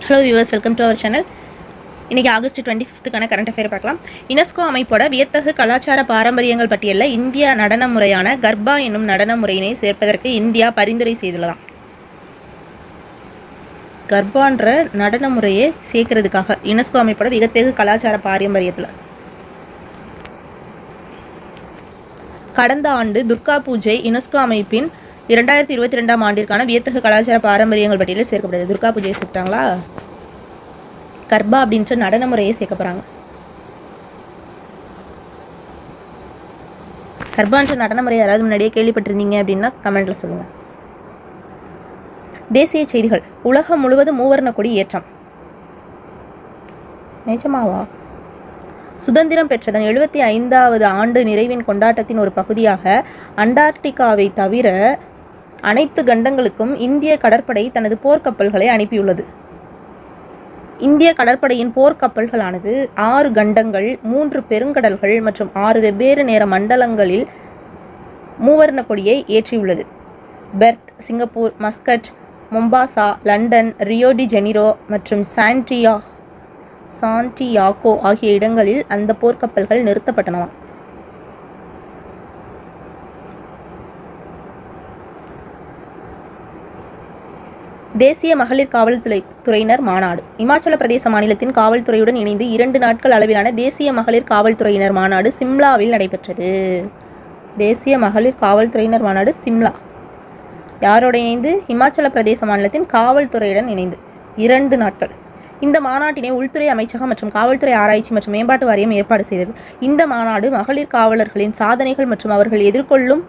hello viewers welcome to our channel இன்றைக்கி August twenty ஃபிஃப்த்துக்கான current affair பார்க்கலாம் UNESCO அமைப்போட வியத்தகு கலாச்சார பாரம்பரியங்கள் பட்டியலில் இந்தியா நடன முறையான கர்பா என்னும் நடன முறையினை சேர்ப்பதற்கு இந்தியா பரிந்துரை செய்துள்ளதாம் கர்பான்ற நடன முறையை சேர்க்கறதுக்காக யுனெஸ்கோ அமைப்போட வியத்தகு கலாச்சார பாரம்பரியத்தில் கடந்த ஆண்டு துர்கா பூஜை யுனெஸ்கோ அமைப்பின் இரண்டாயிரத்தி இருபத்தி ரெண்டாம் ஆண்டிற்கான வியத்தகு கலாச்சார பாரம்பரியங்கள் பட்டியலில் சேர்க்கப்படுது துர்கா பூஜையை சேர்த்தாங்களா கர்பா அப்படின்ற நடன முறையை சேர்க்க போகிறாங்க கர்பான்ற நடன முறை யாராவது முன்னாடியே கேள்விப்பட்டிருந்தீங்க அப்படின்னா கமெண்ட்டில் சொல்லுங்கள் தேசிய செய்திகள் உலகம் முழுவதும் மூவர்ண கொடி ஏற்றம் நிஜமாவா சுதந்திரம் பெற்றதன் எழுபத்தி ஐந்தாவது ஆண்டு நிறைவின் கொண்டாட்டத்தின் ஒரு பகுதியாக அண்டார்டிகாவை தவிர அனைத்து கண்டங்களுக்கும் இந்திய கடற்படை தனது போர்க்கப்பல்களை அனுப்பியுள்ளது இந்திய கடற்படையின் போர்க்கப்பல்களானது ஆறு கண்டங்கள் மூன்று பெருங்கடல்கள் மற்றும் ஆறு வெவ்வேறு நேர மண்டலங்களில் மூவர்ண கொடியை ஏற்றியுள்ளது Perth Singapore Muscat Mombasa London Rio de Janeiro மற்றும் சான்டியா சான்டியாகோ ஆகிய இடங்களில் அந்த போர்க்கப்பல்கள் நிறுத்தப்பட்டனவாம் தேசிய மகளிர் காவல்துறை துறையினர் மாநாடு இமாச்சல பிரதேச மாநிலத்தின் காவல்துறையுடன் இணைந்து இரண்டு நாட்கள் அளவிலான தேசிய மகளிர் காவல்துறையினர் மாநாடு சிம்லாவில் நடைபெற்றது தேசிய மகளிர் காவல்துறையினர் மாநாடு சிம்லா யாரோட இணைந்து இமாச்சல பிரதேச மாநிலத்தின் காவல்துறையுடன் இணைந்து இரண்டு நாட்கள் இந்த மாநாட்டினை உள்துறை அமைச்சகம் மற்றும் காவல்துறை ஆராய்ச்சி மற்றும் மேம்பாட்டு வாரியம் ஏற்பாடு செய்தது இந்த மாநாடு மகளிர் காவலர்களின் சாதனைகள் மற்றும் அவர்கள் எதிர்கொள்ளும்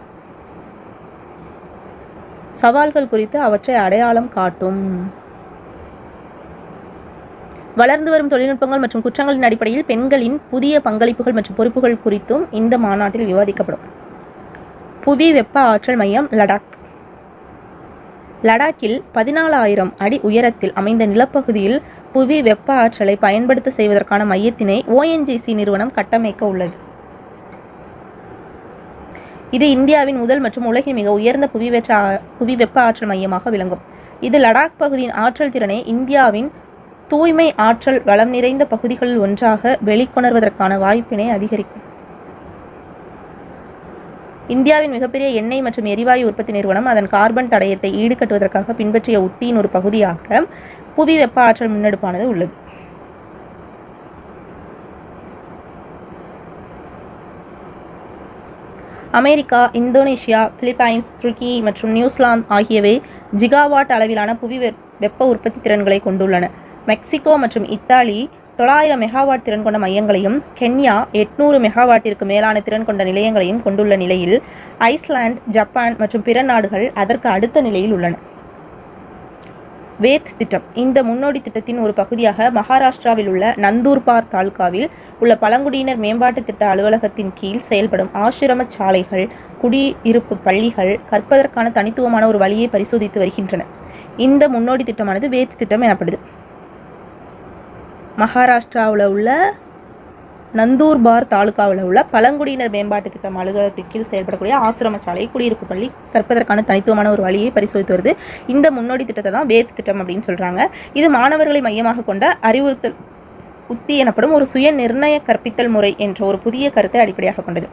சவால்கள் குறித்து அவற்றை அடையாளம் காட்டும் வளர்ந்து வரும் தொழில்நுட்பங்கள் மற்றும் குற்றங்களின் அடிப்படையில் பெண்களின் புதிய பங்களிப்புகள் மற்றும் பொறுப்புகள் குறித்தும் இந்த மாநாட்டில் விவாதிக்கப்படும் புவி வெப்ப ஆற்றல் மையம் லடாக் லடாக்கில் பதினாலாயிரம் அடி உயரத்தில் அமைந்த நிலப்பகுதியில் புவி வெப்ப ஆற்றலை பயன்படுத்த செய்வதற்கான மையத்தினை ஓஎன்ஜிசி நிறுவனம் கட்டமைக்க உள்ளது இது இந்தியாவின் முதல் மற்றும் உலகின் மிக உயர்ந்த புவி வெற்ற புவி வெப்ப ஆற்றல் மையமாக விளங்கும் இது லடாக் பகுதியின் ஆற்றல் திறனை இந்தியாவின் தூய்மை ஆற்றல் வளம் நிறைந்த பகுதிகளில் ஒன்றாக வெளிக்கொணர்வதற்கான வாய்ப்பினை அதிகரிக்கும் இந்தியாவின் மிகப்பெரிய எண்ணெய் மற்றும் எரிவாயு உற்பத்தி நிறுவனம் அதன் கார்பன் தடயத்தை ஈடுகட்டுவதற்காக பின்பற்றிய உத்தியின் ஒரு பகுதியாக புவி வெப்ப ஆற்றல் முன்னெடுப்பானது உள்ளது அமெரிக்கா இந்தோனேஷியா பிலிப்பைன்ஸ் துருக்கி மற்றும் நியூசிலாந்து ஆகியவை ஜிகாவாட் அளவிலான புவி வெப்ப உற்பத்தி திறன்களை கொண்டுள்ளன மெக்சிகோ மற்றும் இத்தாலி தொள்ளாயிரம் மெகாவாட் திறன் கொண்ட மையங்களையும் கென்யா எட்நூறு மெகாவாட்டிற்கு மேலான திறன் கொண்ட நிலையங்களையும் கொண்டுள்ள நிலையில் ஐஸ்லாந்து ஜப்பான் மற்றும் பிற நாடுகள் அதற்கு அடுத்த நிலையில் உள்ளன வேத் திட்டம் இந்த முன்னோடி திட்டத்தின் ஒரு பகுதியாக மகாராஷ்டிராவில் உள்ள நந்தூர்பார் தாலுகாவில் உள்ள பழங்குடியினர் மேம்பாட்டு திட்ட அலுவலகத்தின் கீழ் செயல்படும் ஆசிரம சாலைகள் குடியிருப்பு பள்ளிகள் கற்பதற்கான தனித்துவமான ஒரு வழியை பரிசோதித்து வருகின்றன இந்த முன்னோடி திட்டமானது வேத் திட்டம் எனப்படுது மகாராஷ்டிராவில் உள்ள நந்தூர்பார் தாலுகாவில் உள்ள பழங்குடியினர் மேம்பாட்டு திட்டம் அலுவலகத்தின் கீழ் செயல்படக்கூடிய ஆசிரம சாலை குடியிருப்பு பள்ளி கற்பதற்கான தனித்துவமான ஒரு வழியை பரிசோதித்து வருது இந்த முன்னோடி திட்டத்தை தான் வேத் திட்டம் அப்படின்னு சொல்கிறாங்க இது மாணவர்களை மையமாக கொண்ட அறிவுறுத்தல் உத்தி எனப்படும் ஒரு சுய நிர்ணய கற்பித்தல் முறை என்ற ஒரு புதிய கருத்தை அடிப்படையாக கொண்டது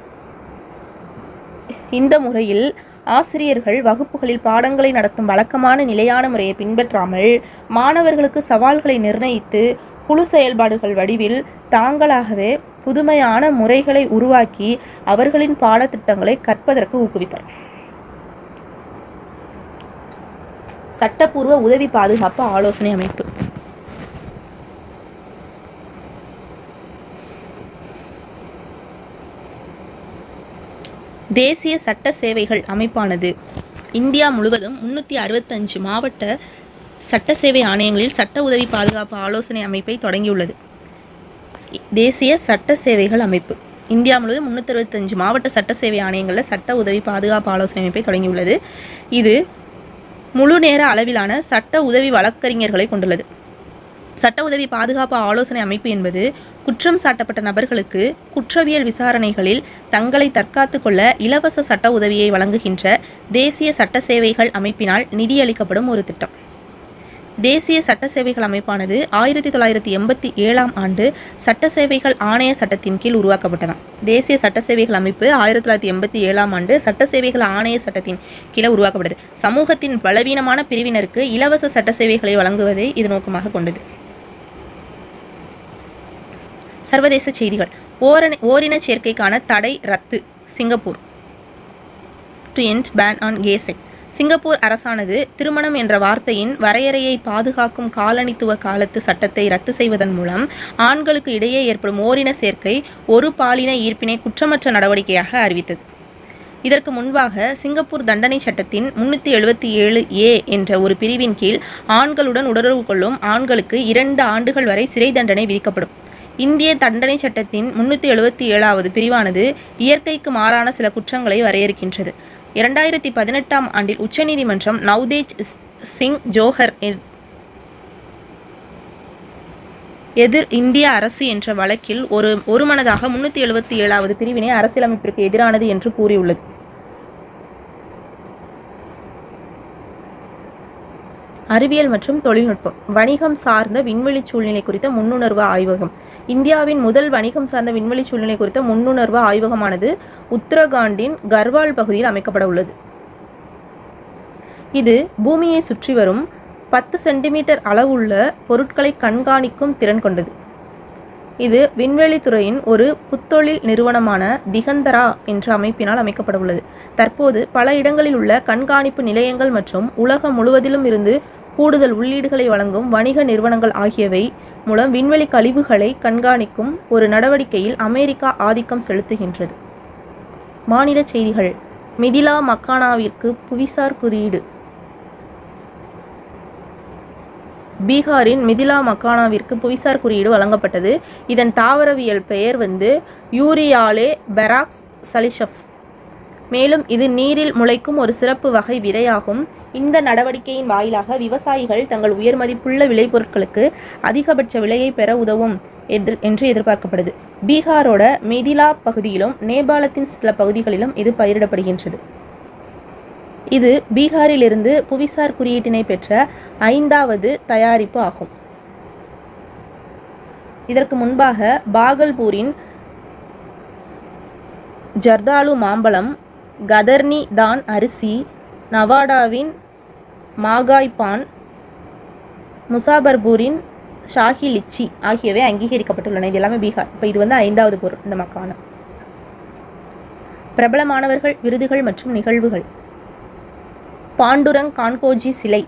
இந்த முறையில் ஆசிரியர்கள் வகுப்புகளில் பாடங்களை நடத்தும் வழக்கமான நிலையான முறையை பின்பற்றாமல் மாணவர்களுக்கு சவால்களை நிர்ணயித்து குழு செயல்பாடுகள் வடிவில் தாங்களாகவே புதுமையான முறைகளை உருவாக்கி அவர்களின் பாடத்திட்டங்களை கற்பதற்கு ஊக்குவிப்பர் சட்டப்பூர்வ உதவி பாதுகாப்பு ஆலோசனை அமைப்பு தேசிய சட்ட சேவைகள் அமைப்பானது இந்தியா முழுவதும் முன்னூற்றி அறுபத்தஞ்சு மாவட்ட சட்ட சேவை ஆணையங்களில் சட்ட உதவி பாதுகாப்பு ஆலோசனை அமைப்பை தொடங்கியுள்ளது தேசிய சட்ட சேவைகள் அமைப்பு இந்தியா முழுவதும் முன்னூற்றி அறுபத்தஞ்சு மாவட்ட சட்ட சேவை ஆணையங்களில் சட்ட உதவி பாதுகாப்பு ஆலோசனை அமைப்பை தொடங்கியுள்ளது இது முழு நேர அளவிலான சட்ட உதவி வழக்கறிஞர்களை கொண்டுள்ளது சட்ட உதவி பாதுகாப்பு ஆலோசனை அமைப்பு என்பது குற்றம் சாட்டப்பட்ட நபர்களுக்கு குற்றவியல் விசாரணைகளில் தங்களை தற்காத்து கொள்ள இலவச சட்ட உதவியை வழங்குகின்ற தேசிய சட்ட சேவைகள் அமைப்பினால் நிதியளிக்கப்படும் ஒரு திட்டம் தேசிய சட்ட சேவைகள் அமைப்பானது ஆயிரத்தி தொள்ளாயிரத்தி எண்பத்தி ஏழாம் ஆண்டு சட்ட சேவைகள் ஆணைய சட்டத்தின் கீழ் உருவாக்கப்பட்டன தேசிய சட்ட சேவைகள் அமைப்பு ஆயிரத்தி தொள்ளாயிரத்தி எண்பத்தி ஏழாம் ஆண்டு சட்ட சேவைகள் ஆணைய சட்டத்தின் கீழே உருவாக்கப்பட்டது சமூகத்தின் பலவீனமான பிரிவினருக்கு இலவச சட்ட சேவைகளை வழங்குவதை இது நோக்கமாக கொண்டது சர்வதேச செய்திகள் ஓரண ஓரின சேர்க்கைக்கான தடை ரத்து Singapore to end ban on gay sex Singapore அரசானது திருமணம் என்ற வார்த்தையின் வரையறையை பாதுகாக்கும் காலனித்துவ காலத்து சட்டத்தை ரத்து செய்வதன் மூலம் ஆண்களுக்கு இடையே ஏற்படும் ஓரின சேர்க்கை ஒரு பாலின ஈர்ப்பினை குற்றமற்ற நடவடிக்கையாக அறிவித்தது இதற்கு முன்பாக சிங்கப்பூர் தண்டனை சட்டத்தின் முன்னூற்றி எழுபத்தி ஏழு ஏ என்ற ஒரு பிரிவின் கீழ் ஆண்களுடன் உடலுறவு கொள்ளும் ஆண்களுக்கு இரண்டு ஆண்டுகள் வரை சிறை தண்டனை விதிக்கப்படும் இந்திய தண்டனை சட்டத்தின் முன்னூற்றி எழுபத்தி ஏழாவது பிரிவானது இயற்கைக்கு மாறான சில குற்றங்களை வரையறுக்கின்றது இரண்டாயிரத்தி பதினெட்டாம் ஆண்டில் உச்சநீதிமன்றம் நவ்தேஜ் ஸ்- சிங் ஜோஹர் எ- எதிர் இந்திய அரசு என்ற வழக்கில் ஒரு ஒருமனதாக முன்னூற்றி எழுபத்தி ஏழாவது பிரிவினை அரசியலமைப்பிற்கு எதிரானது என்று கூறியுள்ளது அறிவியல் மற்றும் தொழில்நுட்பம் வணிகம் சார்ந்த விண்வெளி சூழ்நிலை குறித்த முன்னுணர்வு ஆய்வகம் இந்தியாவின் முதல் வணிகம் சார்ந்த விண்வெளி சூழ்நிலை குறித்த முன்னுணர்வு ஆய்வகமானது உத்தரகாண்டின் கர்வால் பகுதியில் அமைக்கப்பட உள்ளது இது பூமியை சுற்றி வரும் பத்து சென்டிமீட்டர் அளவுள்ள பொருட்களை கண்காணிக்கும் திறன் கொண்டது இது விண்வெளி துறையின் ஒரு புத்தொழில் நிறுவனமான திகந்தரா என்ற அமைப்பினால் அமைக்கப்பட உள்ளது தற்போது பல இடங்களில் உள்ள கண்காணிப்பு நிலையங்கள் மற்றும் உலகம் முழுவதிலும் இருந்து கூடுதல் உள்ளீடுகளை வழங்கும் வணிக நிறுவனங்கள் ஆகியவை மூலம் விண்வெளி கழிவுகளை கண்காணிக்கும் ஒரு நடவடிக்கையில் அமெரிக்கா ஆதிக்கம் செலுத்துகின்றது மாநில செய்திகள் மிதிலா மக்கானாவிற்கு புவிசார் குறியீடு பீகாரின் மிதிலா மக்கானாவிற்கு புவிசார் குறியீடு வழங்கப்பட்டது இதன் தாவரவியல் பெயர் வந்து யூரியாலே பெராக்ஸ் சலிஷப் மேலும் இது நீரில் முளைக்கும் ஒரு சிறப்பு வகை விதையாகும் இந்த நடவடிக்கையின் வாயிலாக விவசாயிகள் தங்கள் உயர்மதிப்புள்ள விளைபொருட்களுக்கு அதிகபட்ச விலையை பெற உதவும் எதிர்- என்று எதிர்பார்க்கப்படுது பீகாரோட மிதிலா பகுதியிலும் நேபாளத்தின் சில பகுதிகளிலும் இது பயிரிடப்படுகின்றது இது பீகாரிலிருந்து புவிசார் குறியீட்டினை பெற்ற ஐந்தாவது தயாரிப்பு ஆகும் இதற்கு முன்பாக பாகல்பூரின் ஜர்தாலு மாம்பழம் கதர்னி தான் அரிசி நவாடாவின் மாகாய் பான் முசாபர்பூரின் ஷாஹி லிச்சி ஆகியவை அங்கீகரிக்கப்பட்டுள்ளன இது எல்லாமே பீகார் இப்போ இது வந்து ஐந்தாவது பொருள் இந்த மக்கானம் பிரபலமானவர்கள் விருதுகள் மற்றும் நிகழ்வுகள் பாண்டுரங் கான்கோஜி சிலை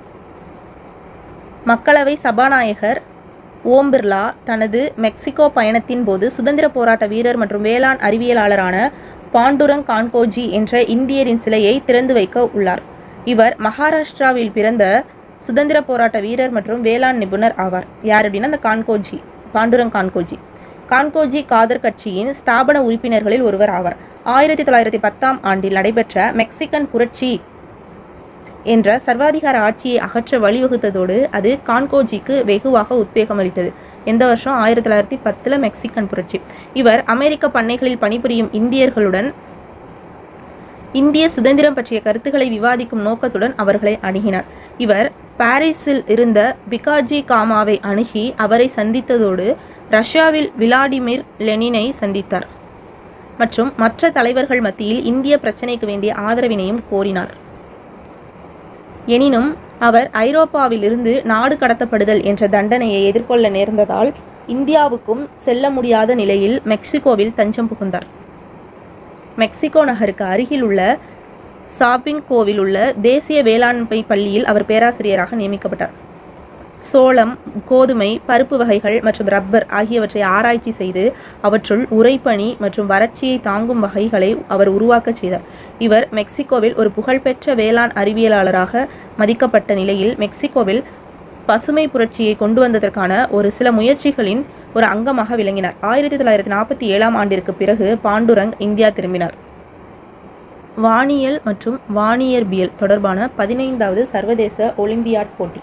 மக்களவை சபாநாயகர் ஓம் பிர்லா தனது மெக்சிகோ பயணத்தின் போது சுதந்திர போராட்ட வீரர் மற்றும் வேளாண் அறிவியலாளரான பாண்டுரங் கான்கோஜி என்ற இந்தியரின் சிலையை திறந்து வைக்க உள்ளார் இவர் மகாராஷ்டிராவில் பிறந்த சுதந்திர போராட்ட வீரர் மற்றும் வேளாண் நிபுணர் ஆவார் யார் அப்படின்னா அந்த கான்கோஜி பாண்டுரங் கான்கோஜி கான்கோஜி காதர் கட்சியின் ஸ்தாபன உறுப்பினர்களில் ஒருவர் ஆவார் ஆயிரத்தி தொள்ளாயிரத்தி பத்தாம் ஆண்டில் நடைபெற்ற மெக்சிகன் புரட்சி என்ற சர்வாதிகார ஆட்சியை அகற்ற வழிவகுத்ததோடு அது கான்கோஜிக்கு வெகுவாக உத்வேகம் அளித்தது எந்த வருஷம் ஆயிரத்தி தொள்ளாயிரத்தி பத்தில் மெக்சிகன் புரட்சி இவர் அமெரிக்க பண்ணைகளில் பணிபுரியும் இந்தியர்களுடன் இந்திய சுதந்திரம் பற்றிய கருத்துக்களை விவாதிக்கும் நோக்கத்துடன் அவர்களை அணுகினார் இவர் பாரிஸில் இருந்த பிகாஜி காமாவை அணுகி அவரை சந்தித்ததோடு ரஷ்யாவில் விளாடிமிர் லெனினை சந்தித்தார் மற்றும் மற்ற தலைவர்கள் மத்தியில் இந்திய பிரச்சினைக்கு வேண்டிய ஆதரவினையும் கோரினார் எனினும் அவர் ஐரோப்பாவிலிருந்து நாடு கடத்தப்படுதல் என்ற தண்டனையை எதிர்கொள்ள நேர்ந்ததால் இந்தியாவுக்கும் செல்ல முடியாத நிலையில் மெக்சிகோவில் தஞ்சம் புகுந்தார் மெக்சிகோ நகருக்கு அருகில் உள்ள சாபிங்கோவில் உள்ள தேசிய வேளாண்மை பள்ளியில் அவர் பேராசிரியராக நியமிக்கப்பட்டார் சோளம் கோதுமை பருப்பு வகைகள் மற்றும் ரப்பர் ஆகியவற்றை ஆராய்ச்சி செய்து அவற்றுள் உறைபனி மற்றும் வறட்சியை தாங்கும் வகைகளை அவர் உருவாக்கச் செய்தார் இவர் மெக்சிகோவில் ஒரு புகழ்பெற்ற வேளாண் அறிவியலாளராக மதிக்கப்பட்ட நிலையில் மெக்சிகோவில் பசுமை புரட்சியை கொண்டு வந்ததற்கான ஒரு சில முயற்சிகளின் ஒரு அங்கமாக விளங்கினார் ஆயிரத்தி தொள்ளாயிரத்தி நாற்பத்தி ஏழாம் ஆண்டிற்கு பிறகு பாண்டுரங் இந்தியா திரும்பினார் வானியல் மற்றும் வானியற்பியல் தொடர்பான பதினைந்தாவது சர்வதேச ஒலிம்பியாட் போட்டி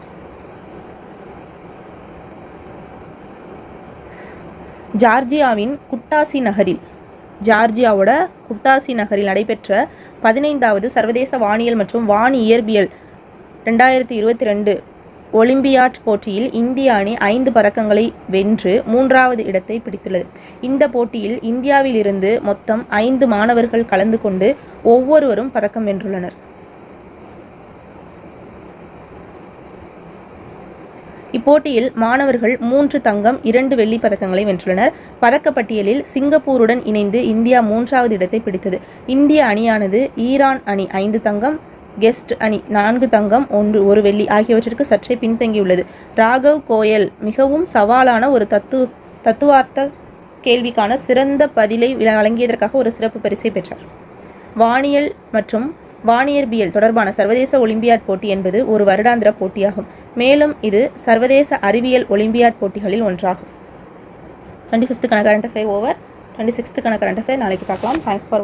ஜார்ஜியாவின் குட்டாசி நகரில் ஜார்ஜியாவோட குட்டாசி நகரில் நடைபெற்ற பதினைந்தாவது சர்வதேச வானியல் மற்றும் வான் இயற்பியல் ரெண்டாயிரத்தி இருபத்தி ரெண்டு ஒலிம்பியாட் போட்டியில் இந்திய அணி ஐந்து பதக்கங்களை வென்று மூன்றாவது இடத்தை பிடித்துள்ளது இந்த போட்டியில் இந்தியாவிலிருந்து மொத்தம் ஐந்து மாணவர்கள் கலந்து கொண்டு ஒவ்வொருவரும் பதக்கம் வென்றுள்ளனர் இப்போட்டியில் மாணவர்கள் மூன்று தங்கம் இரண்டு வெள்ளி பதக்கங்களை வென்றுள்ளனர் பதக்கப்பட்டியலில் சிங்கப்பூருடன் இணைந்து இந்தியா மூன்றாவது இடத்தை பிடித்தது இந்திய அணியானது ஈரான் அணி ஐந்து தங்கம் கெஸ்ட் அணி நான்கு தங்கம் ஒன்று ஒரு வெள்ளி ஆகியவற்றிற்கு சற்றே பின்தங்கியுள்ளது ராகவ் கோயல் மிகவும் சவாலான ஒரு தத்து தத்துவார்த்த கேள்விக்கான சிறந்த பதிலை வழங்கியதற்காக ஒரு சிறப்பு பரிசை பெற்றார் வானியல் மற்றும் வானியற்பியல் தொடர்பான சர்வதேச ஒலிம்பியாட் போட்டி என்பது ஒரு வருடாந்திர போட்டியாகும் மேலும் இது சர்வதேச அறிவியல் ஒலிம்பியாட் போட்டிகளில் ஒன்றாகும் டுவெண்ட்டி ஃபிஃப்த்துக்கான கரண்ட் அஃபேர் ஓவர் டுவெண்ட்டி சிக்ஸ்த்துக்கான கரண்ட் அஃபேர் நாளைக்கு பார்க்கலாம் தேங்க்ஸ் ஃபார்